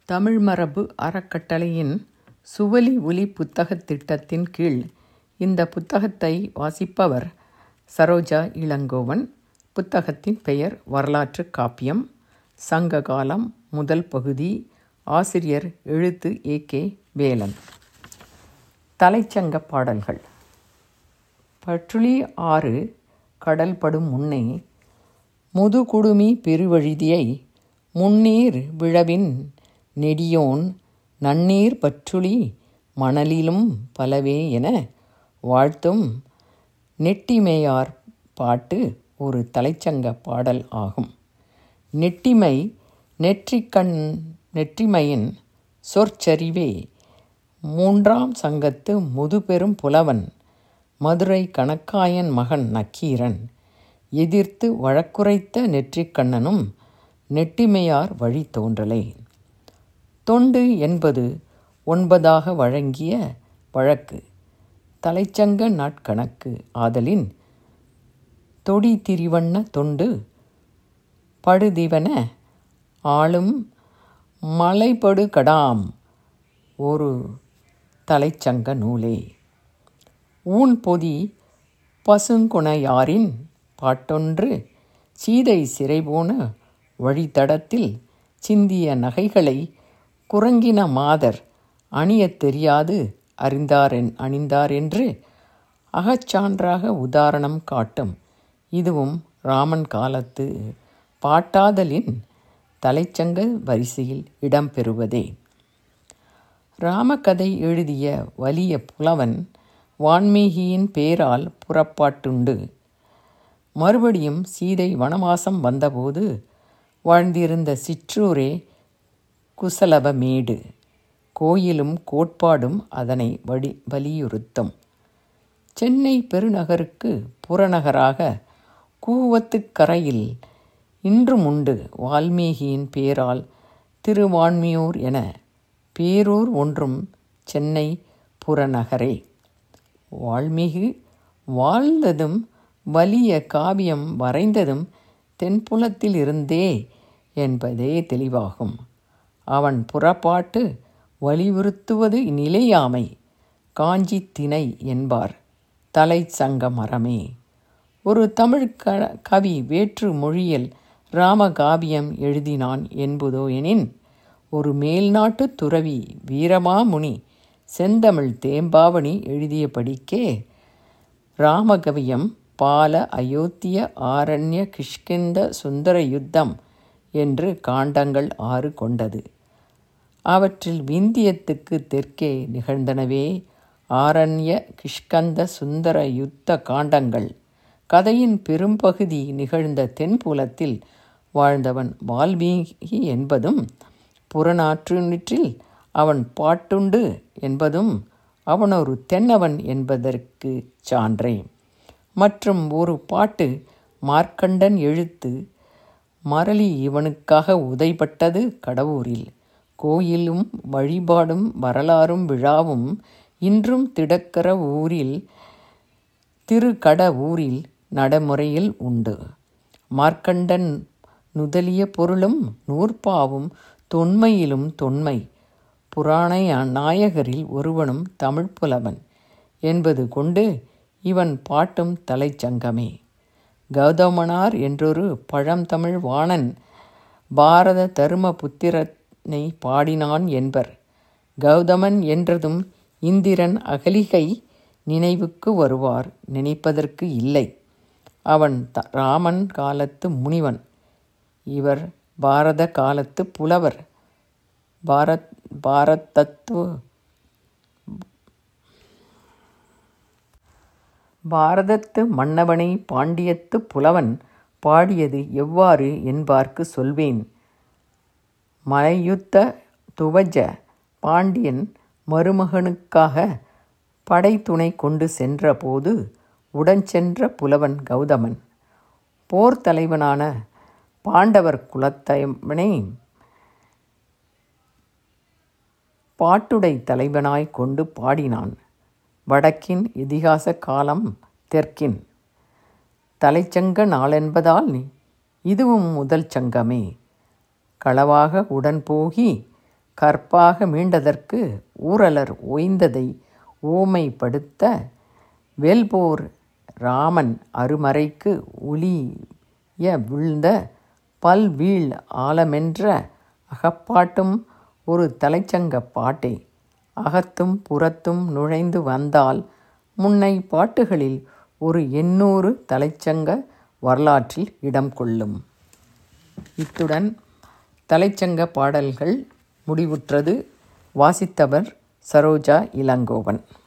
தமிழ் மரபு அறக்கட்டளையின் சுவலி ஒலி புத்தகத் திட்டத்தின் கீழ் இந்த புத்தகத்தை வாசிப்பவர் சரோஜா இளங்கோவன் புத்தகத்தின் பெயர் வரலாற்றுக் காப்பியம் சங்ககாலம் முதல் பகுதி ஆசிரியர் எழுத்து ஏ கே வேலன் தலைச்சங்கப் பாடல்கள் பற்றுளி ஆறு கடல் படும் முன்னே முதுகுடுமி பெருவழுதியை முன்னீர் விழவின் நெடியோன் நன்னீர் பற்றுளி மணலிலும் பலவே என வாழ்த்தும் நெட்டிமையார் பாட்டு ஒரு தலைச்சங்க பாடல் ஆகும் நெட்டிமை நெற்றிக்கண் நெற்றிமையின் சொற்சரிவே மூன்றாம் சங்கத்து முதுபெரும் புலவன் மதுரை கணக்காயன் மகன் நக்கீரன் எதிர்த்து வழக்குரைத்த நெற்றிக்கண்ணனும் நெட்டிமையார் வழி தோன்றலே தொண்டு என்பது ஒன்பதாக வழங்கிய வழக்கு தலைச்சங்க நாட்கணக்கு ஆதலின் தொடி திரிவண்ண தொண்டு படுதிவன ஆளும் மலைபடு கடாம் ஒரு தலைச்சங்க நூலே ஊன் பொதி பசுங்குணையாரின் பாட்டொன்று சீதை சிறைபோன வழித்தடத்தில் சிந்திய நகைகளை குரங்கின மாதர் அணியத் தெரியாது அறிந்தாரென் அணிந்தாரென்று அகச்சான்றாக உதாரணம் காட்டும் இதுவும் ராமன் காலத்து பாட்டாதலின் தலைச்சங்க வரிசையில் இடம்பெறுவதே ராமகதை எழுதிய வலிய புலவன் வான்மீகியின் பேரால் புறப்பாட்டுண்டு மறுபடியும் சீதை வனவாசம் வந்தபோது வாழ்ந்திருந்த சிற்றூரே குசலபமேடு கோயிலும் கோட்பாடும் அதனை வடி வலியுறுத்தும் சென்னை பெருநகருக்கு புறநகராக கூவத்துக்கரையில் இன்றும் உண்டு வால்மீகியின் பேரால் திருவான்மியூர் என பேரூர் ஒன்றும் சென்னை புறநகரே வால்மீகி வாழ்ந்ததும் வலிய காவியம் வரைந்ததும் தென்புலத்தில் இருந்தே என்பதே தெளிவாகும் அவன் புறப்பாட்டு வலியுறுத்துவது நிலையாமை காஞ்சி திணை என்பார் தலை சங்க மரமே ஒரு தமிழ் க கவி வேற்று மொழியில் ராமகாவியம் எழுதினான் என்பதோ எனின் ஒரு மேல்நாட்டு துறவி வீரமாமுனி செந்தமிழ் தேம்பாவணி எழுதியபடிக்கே ராமகவியம் பால அயோத்திய ஆரண்ய கிஷ்கிந்த சுந்தர யுத்தம் என்று காண்டங்கள் ஆறு கொண்டது அவற்றில் விந்தியத்துக்கு தெற்கே நிகழ்ந்தனவே ஆரண்ய கிஷ்கந்த சுந்தர யுத்த காண்டங்கள் கதையின் பெரும்பகுதி நிகழ்ந்த தென்புலத்தில் வாழ்ந்தவன் வால்மீகி என்பதும் புறநாற்றினிற்றில் அவன் பாட்டுண்டு என்பதும் அவன் ஒரு தென்னவன் என்பதற்கு சான்றே மற்றும் ஒரு பாட்டு மார்க்கண்டன் எழுத்து மரளி இவனுக்காக உதைப்பட்டது கடவுரில் கோயிலும் வழிபாடும் வரலாறும் விழாவும் இன்றும் திடக்கர ஊரில் திருக்கட ஊரில் நடைமுறையில் உண்டு மார்க்கண்டன் நுதலிய பொருளும் நூற்பாவும் தொன்மையிலும் தொன்மை புராண நாயகரில் ஒருவனும் தமிழ் புலவன் என்பது கொண்டு இவன் பாட்டும் தலைச்சங்கமே கௌதமனார் என்றொரு பழந்தமிழ் வாணன் பாரத தரும புத்திரனை பாடினான் என்பர் கௌதமன் என்றதும் இந்திரன் அகலிகை நினைவுக்கு வருவார் நினைப்பதற்கு இல்லை அவன் த ராமன் காலத்து முனிவன் இவர் பாரத காலத்து புலவர் பாரத் பாரதத்து பாரதத்து மன்னவனை பாண்டியத்து புலவன் பாடியது எவ்வாறு என்பார்க்கு சொல்வேன் மலையுத்த துவஜ பாண்டியன் மருமகனுக்காக படைத்துணை கொண்டு சென்றபோது உடன் சென்ற புலவன் கௌதமன் போர் தலைவனான பாண்டவர் குலத்தவனை பாட்டுடை தலைவனாய் கொண்டு பாடினான் வடக்கின் இதிகாச காலம் தெற்கின் தலைச்சங்க நாளென்பதால் இதுவும் முதல் சங்கமே களவாக உடன் போகி கற்பாக மீண்டதற்கு ஊரலர் ஓய்ந்ததை ஓமைப்படுத்த வெல்போர் ராமன் அருமறைக்கு உளிய வீழ்ந்த பல்வீழ் ஆலமென்ற அகப்பாட்டும் ஒரு தலைச்சங்கப் பாட்டே அகத்தும் புறத்தும் நுழைந்து வந்தால் முன்னை பாட்டுகளில் ஒரு எண்ணூறு தலைச்சங்க வரலாற்றில் இடம் கொள்ளும் இத்துடன் தலைச்சங்க பாடல்கள் முடிவுற்றது வாசித்தவர் சரோஜா இளங்கோவன்